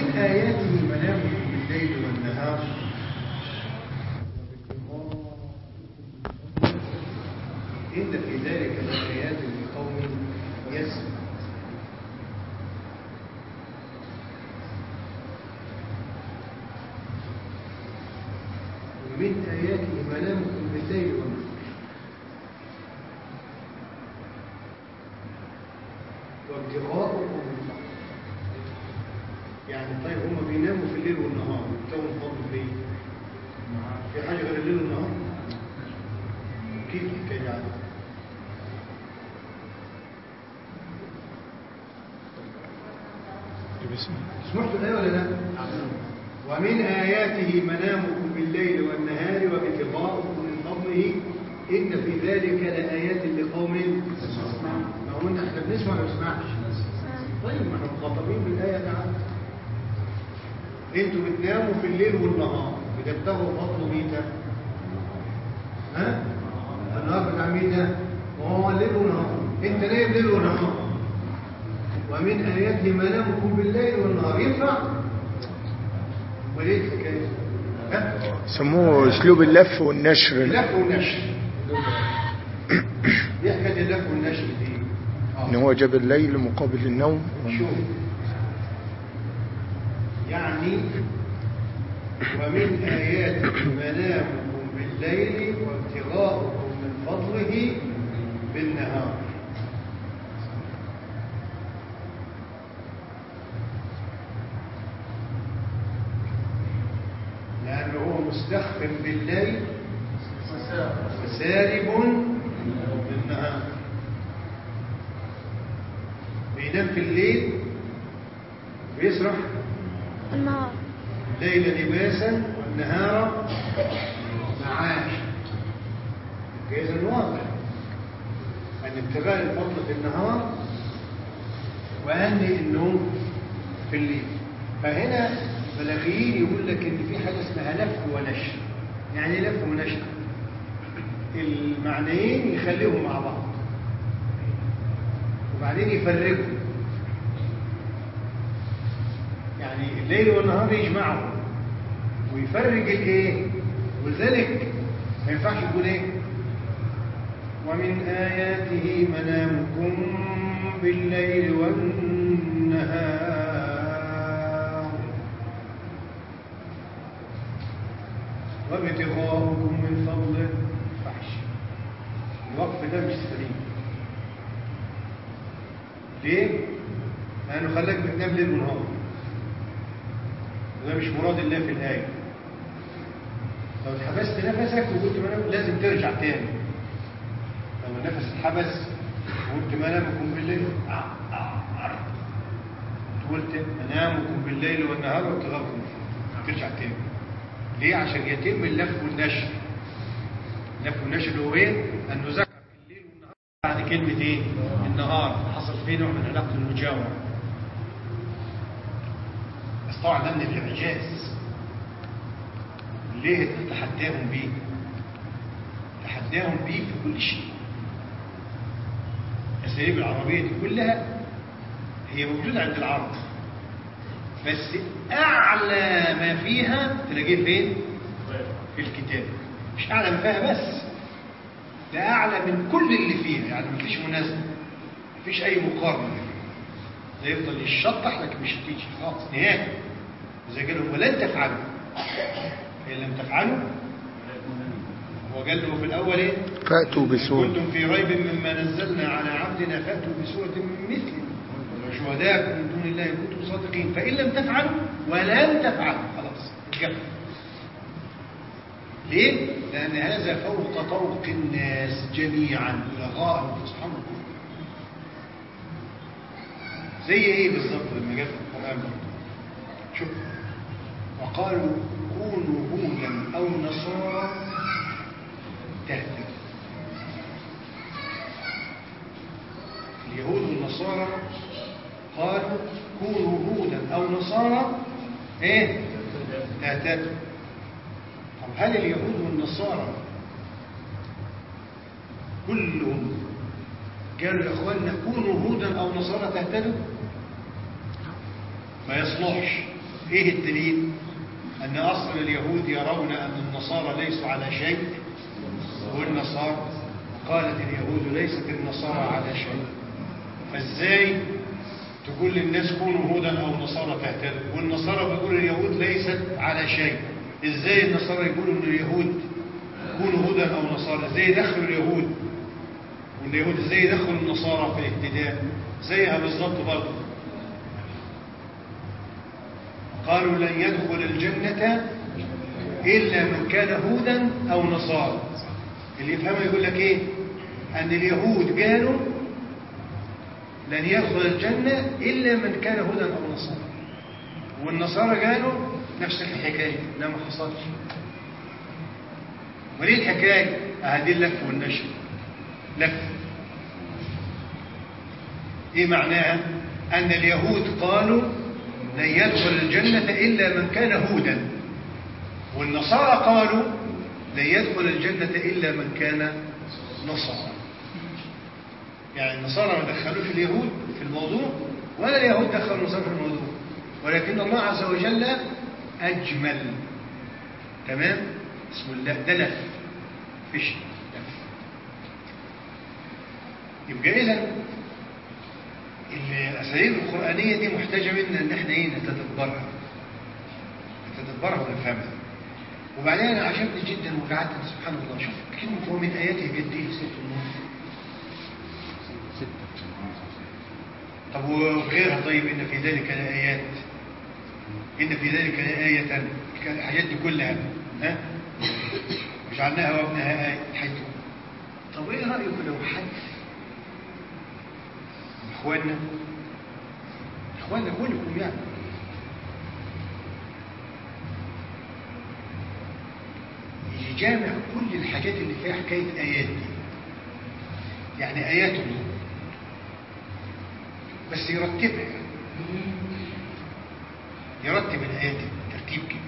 آياته منامكم بالليل والنهار إن في ذلك لآيات لقوم يسمعون ومن آياته منامكم بالليل والنهار وابتغاؤكم من فضله يعني طيب هم بيناموا في الليل والنهار يبتغوا من فضله ليه؟ في حاجة غير الليل والنهار؟ كيف الحكاية يعني؟ سمعتوا الآية ولا لا؟ ومن آياته منامكم بالليل والنهار وابتغاؤكم من فضله إن في ذلك لآيات لقوم يسمعون ما هو إحنا احنا بنسمع ولا ما بنسمعش؟ طيب ما احنا مخاطبين بالآية تعالى انتوا بتناموا في الليل والنهار بتبتغوا فضل مين ده؟ ها؟ النهار بتاع مين ده؟ وهو الليل والنهار انت نايم ليل ونهار ومن آياته منامكم بالليل والنهار ينفع؟ وليه الحكايه؟ ها؟ سموه اسلوب اللف والنشر اللف والنشر ايه حكايه اللف والنشر دي؟ ان هو جاب الليل مقابل النوم شوف يعني ومن آياته منامكم بالليل وابتغاؤكم من فضله بالنهار لأنه هو مستخف بالليل وسارب بالنهار بينام في الليل ويسرح النهار الليل لباسا والنهار معاش إذا واضح أن ابتغاء الفضل في النهار وأن النوم في الليل فهنا بلاغيين يقول لك إن في حاجة اسمها لف ونشر يعني إيه لف ونشر المعنيين يخليهم مع بعض وبعدين يفرقوا يعني الليل والنهار يجمعهم ويفرق الايه ولذلك ما ينفعش يقول ايه ومن آياته منامكم بالليل والنهار وابتغاؤكم من فضله فحش الوقف ده مش سليم ليه؟ لأنه خلاك بتنام ليل ونهار وده مش مراد الله في الآية لو اتحبست نفسك وقلت منام لازم ترجع تاني لو النفس اتحبس وقلت منامكم بالليل آه، آه، آه. قلت منامكم بالليل والنهار وابتغاءكم ترجع تاني ليه عشان يتم اللف والنشر اللف والنشر اللي هو ايه انه ذكر الليل والنهار بعد كلمه ايه النهار حصل فيه نوع من علاقه المجاوره بس طبعا ده من الاعجاز ليه تحداهم بيه تحداهم بيه في كل شيء الاساليب العربيه دي كلها هي موجوده عند العرب بس اعلى ما فيها تلاقيه فين في الكتاب مش اعلى ما فيها بس ده اعلى من كل اللي فيها يعني مفيش مناسبه مفيش اي مقارنه ده يفضل يشطح لكن مش هتيجي خالص نهائي اذا قالوا ولن تفعلوا ان لم تفعلوا هو قال له في الاول ايه فأتوا بسورة كنتم في ريب مما نزلنا على عبدنا فاتوا بسوره من مثله وشهداءكم من دون الله ان كنتم صادقين فان لم تفعلوا ولن تفعلوا خلاص اتجفوا ليه؟ لأن هذا فوق طوق الناس جميعا لغاء سبحان الله زي ايه بالظبط لما جاء في القرآن برضه شوف وقالوا كونوا هودا أو نصارى تهتدوا اليهود والنصارى قالوا كونوا هودا أو نصارى ايه تهتدوا طب هل اليهود والنصارى كلهم قالوا يا اخوانا كونوا هودا او نصارى تهتدوا ما يصلحش ايه الدليل ان اصل اليهود يرون ان النصارى ليسوا على شيء والنصارى قالت اليهود ليست النصارى على شيء فازاي تقول للناس كونوا هودا او نصارى تهتدوا والنصارى بيقولوا اليهود ليست على شيء ازاي النصارى يقولوا ان اليهود كونوا هودا او نصارى ازاي يدخلوا اليهود واليهود ازاي يدخلوا النصارى في الاهتداء زيها بالظبط برضه قالوا لن يدخل الجنة إلا من كان هودا أو نصارى اللي يفهمه يقول لك إيه أن اليهود قالوا لن يدخل الجنة إلا من كان هودا أو نصارى والنصارى قالوا نفس الحكاية لا ما حصلش وليه الحكاية هذه اللف والنشر لف ايه معناها ان اليهود قالوا لن يدخل الجنة الا من كان هودا والنصارى قالوا لن يدخل الجنة الا من كان نصارى يعني النصارى ما دخلوش اليهود في الموضوع ولا اليهود دخلوا النصارى في الموضوع ولكن الله عز وجل اجمل تمام اسم الله ده لف فيش لف يبقى اذا الاساليب القرانيه دي محتاجه منا ان احنا ايه نتدبرها نتدبرها ونفهمها وبعدين انا عجبني جدا وقعدت سبحان الله شوف كلمه ومن اياته قد ايه سوره النور طب وغيرها طيب ان في ذلك لايات ان في ذلك لايه الحاجات دي كلها ها وجعلناها وابنها آية حيث طب ايه رأيكم لو حد اخواننا اخواننا كلكم يعني يجامع كل الحاجات اللي فيها حكاية آيات دي يعني آيات الله بس يرتبها يعني يرتب الآيات دي ترتيب كده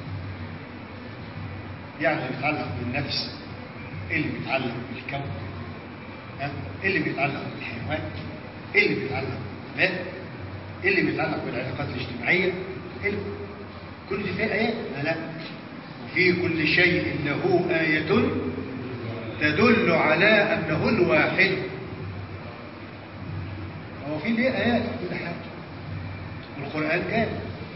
يعني اللي بيتعلق بالنفس اللي بيتعلق بالكون ها اللي بيتعلق بالحيوان اللي بيتعلق بالنبات اللي بيتعلق بالعلاقات الاجتماعية اللي كل دي فيها آيات لا لا وفي كل شيء له آية تدل على أنه الواحد هو في ليه آيات في كل حاجة والقرآن كان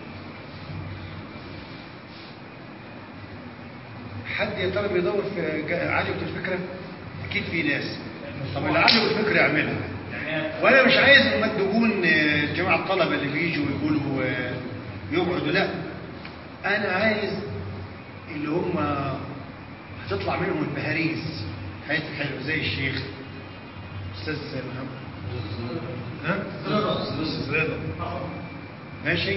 حد يا ترى بيدور في عجبة الفكرة أكيد في ناس طب اللي عجبه الفكرة يعملها وأنا مش عايز ما تكون جماعة الطلبة اللي بيجوا ويقولوا يقعدوا لا أنا عايز اللي هم هتطلع منهم البهاريز حياة حلوة زي الشيخ أستاذ محمد ها؟ أستاذ رضا ماشي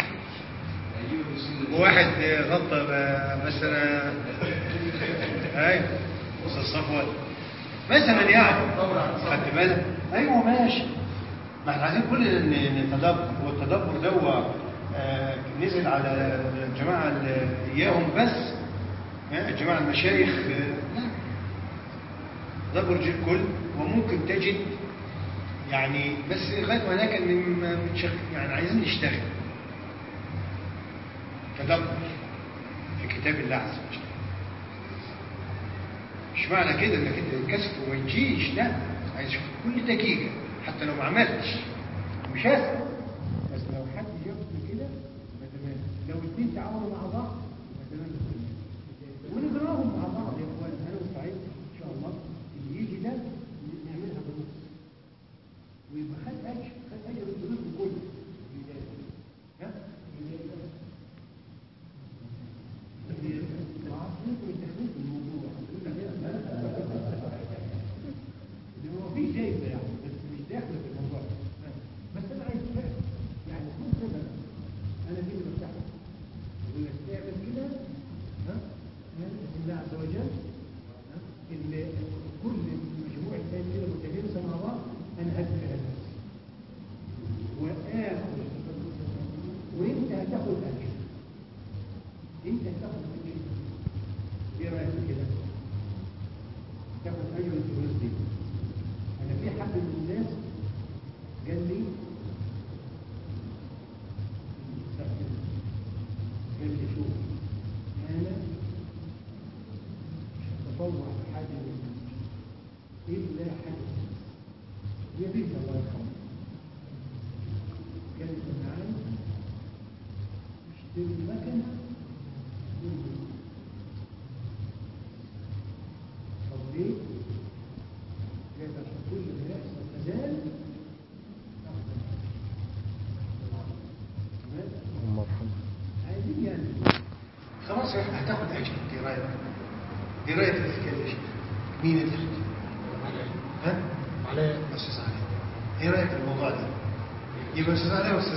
وواحد غطى مثلا ايوه استاذ صفوان مثلا يعني خدت بالك ايوه ماشي ما احنا عايزين كل نتدبر والتدبر ده آه نزل على الجماعه اللي اياهم بس الجماعه المشايخ لا تدبر الكل وممكن تجد يعني بس لغايه ما هناك يعني عايزين نشتغل تدبر في كتاب الله عز وجل مش معنى كده انك انت تكسف وما تجيش لا عايز اشوف كل دقيقه حتى لو ما عملتش مش هسأل بس لو حد يقول كده يبقى تمام لو الاثنين تعاونوا مع بعض يبقى تمام ونقراهم مع بعض يا اخوان انا مستعد ان شاء الله اللي يجي ده نعملها بنص ويبقى خد اجر خد اجر الدروس كله ها هو في جايزه يعني بس مش داخله في الموضوع بس انا عايز فهم يعني كل سنه انا دي اللي بفتحها يقول لك تعمل كده ها بسم الله عز وجل ها كل مجموعه ثاني كده متجانسه مع بعض انا هدفع نفسي هي بنت الله يرحمها كانت معانا اشتري مكنة طب ليه؟ قالت عشان كل ما يحصل أذان أفضل تمام؟ اللهم ارحمه عايزين يعني خلاص هتاخد اجر دي رايك دي رايك الحكايه دي مين اللي ها عليه استاذ علي ايه رايك في الموضوع ده يبقى استاذ علي واستاذ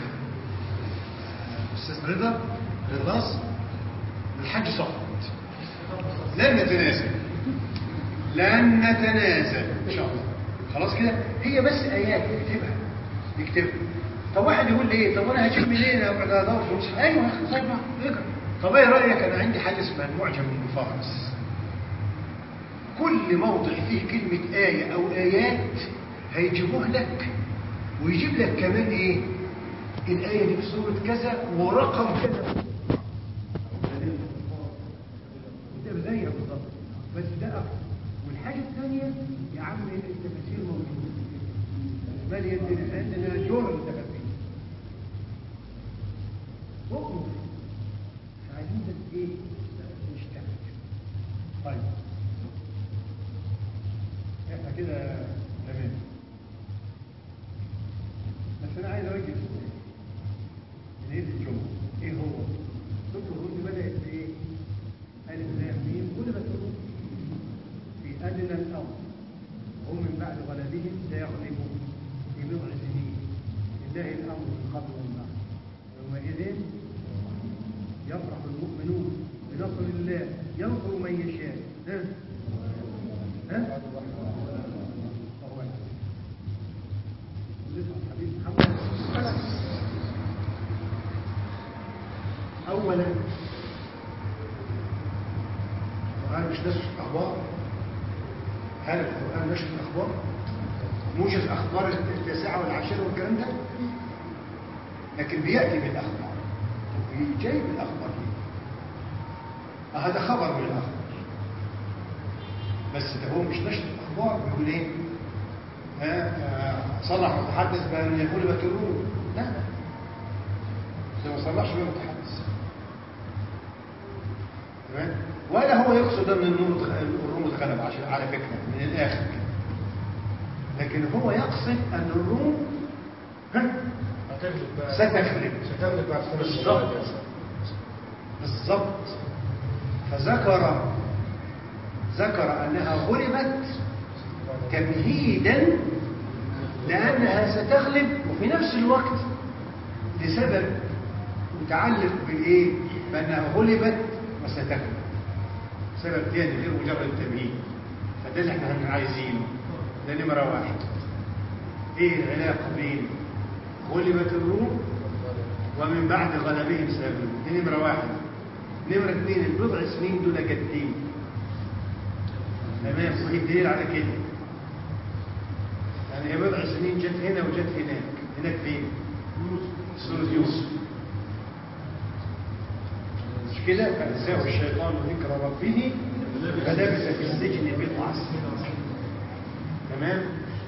استاذ رضا رضاس الحاج صفوت لن نتنازل لن نتنازل ان شاء الله خلاص كده هي بس ايات اكتبها اكتبها طب واحد يقول لي ايه طب انا هجيب منين ابقى ادور في مصر ايوه يا اخي طيب ما اقرا طب ايه رايك انا عندي حاجه اسمها المعجم المفهرس كل موضع فيه كلمه ايه او ايات هيجيبوه لك ويجيب لك كمان ايه الايه دي في سوره كذا ورقم كذا ده زيها بالظبط بس ده أكتر والحاجة الثانية يا عم التفاسير موجودة بل يدري عندنا جور التفاسير اخرج عايزين بس ايه نشتغل طيب احنا كده تمام بس انا عايز اوجه سؤال من ايه الجمعة ايه هو دكتور هند بدأت بايه ألف لام ميم غلبت الروم في أدنى الأرض هم من بعد غلبهم سيغلبون في بضع سنين لله الأمر من قبل ومن بعد يومئذ يفرح المؤمنون بنصر الله ينصر من يشاء ها ها فهو العزيز. نسمع الحبيب محمد أولا القرآن مش نشر أخبار هل القرآن نشر أخبار موجز أخبار التاسعة والعاشرة والكلام ده لكن بيأتي بالأخبار جاي بالأخبار دي هذا خبر من الأخبار بس ده هو مش نشر الأخبار بيقول إيه ها، آه، صلح متحدث بأن يقول بتروه لا لا ده ما صلحش بيه متحدث تمام ولا هو يقصد ان النور الروم اتغلب عشان على فكره من الاخر كده. لكن هو يقصد ان الروم ها هتغلب بقى ستغلب ستغلب بعد خمس بالظبط. سنوات. بالضبط فذكر ذكر انها غلبت تمهيدا لانها ستغلب وفي نفس الوقت لسبب متعلق بالايه بانها غلبت وستغلب سبب تاني غير مجرد التمهيد فده اللي احنا عايزينه ده نمره واحد ايه العلاقه بين غلبت الروم ومن بعد غلبهم سيغلبون دي نمره واحد نمره اثنين البضع سنين دول جدين تمام وهي دليل على كده يعني هي بضع سنين جت هنا وجت هناك هناك فين؟ سورة يوسف مش كده فأنساه الشيطان ذكر ربه فلبث في السجن بضع سنين تمام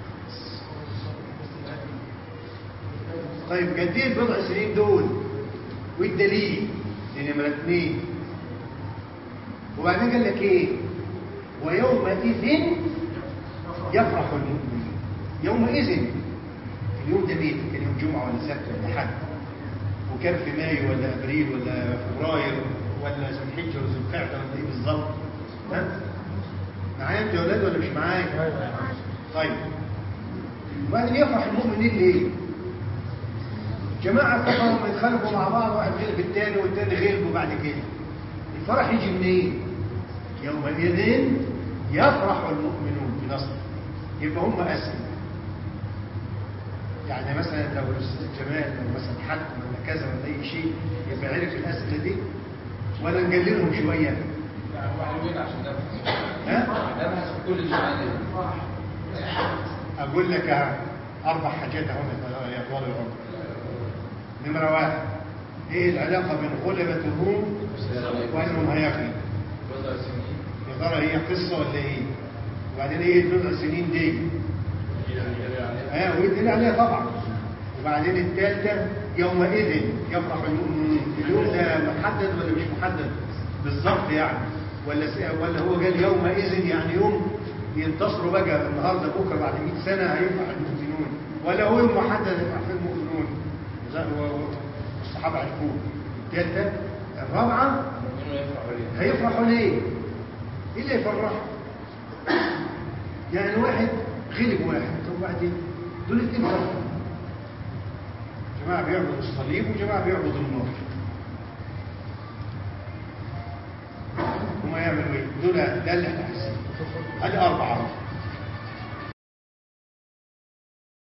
طيب قد ايه البضع سنين دول والدليل دي نمرة اثنين وبعدين قال لك ايه ويومئذ يفرح المؤمنين يومئذ اليوم ده مين كان يوم جمعة ولا سبت ولا حد وكان في مايو ولا ابريل ولا فبراير ولا ذو الحجه ولا ذو القعده ولا ايه بالظبط ها معايا انت يا ولاد ولا مش معايا طيب وبعدين يفرح المؤمنين ليه جماعة كفروا يتخانقوا مع بعض واحد غلب التاني والتاني غلبوا بعد كده الفرح يجي منين؟ يومئذ يفرح المؤمنون بنصر يبقى هم أسلم يعني مثلا لو الأستاذ جمال لو مثلا حد ولا كذا ولا أي شيء يبقى عرف الأسئلة دي ولا نقللهم شوية لا هو حلوين عشان ده ها؟ ده بحث في كل جمعية أقول لك أربع حاجات أهو يا طوال العمر نمرة واحد إيه العلاقة بين غلبة الروم وأنهم هيغلب بضع سنين يا ترى هي قصة ولا إيه؟ وبعدين إيه بضع سنين دي؟ ها ويدل عليها طبعا وبعدين الثالثة يومئذ يفرح المؤمنون اليوم ده محدد ولا مش محدد بالظبط يعني ولا س- ولا هو قال يومئذ يعني يوم ينتصروا بقى النهارده بكره بعد 100 سنه هيفرح المؤمنون ولا هو يوم محدد يفرح فيه المؤمنون زي هو- هو- الصحابه عرفوه الثالثه الرابعه المؤمنون يفرحوا ليه هيفرحوا ليه؟ ايه اللي يفرحوا؟ يعني واحد غلب واحد طب وبعدين دول اتنين فرحوا جماعة بيعبدوا الصليب وجماعة بيعبدوا النار هما يعملوا ايه؟ دول ده اللي احنا حاسين هذه أربعة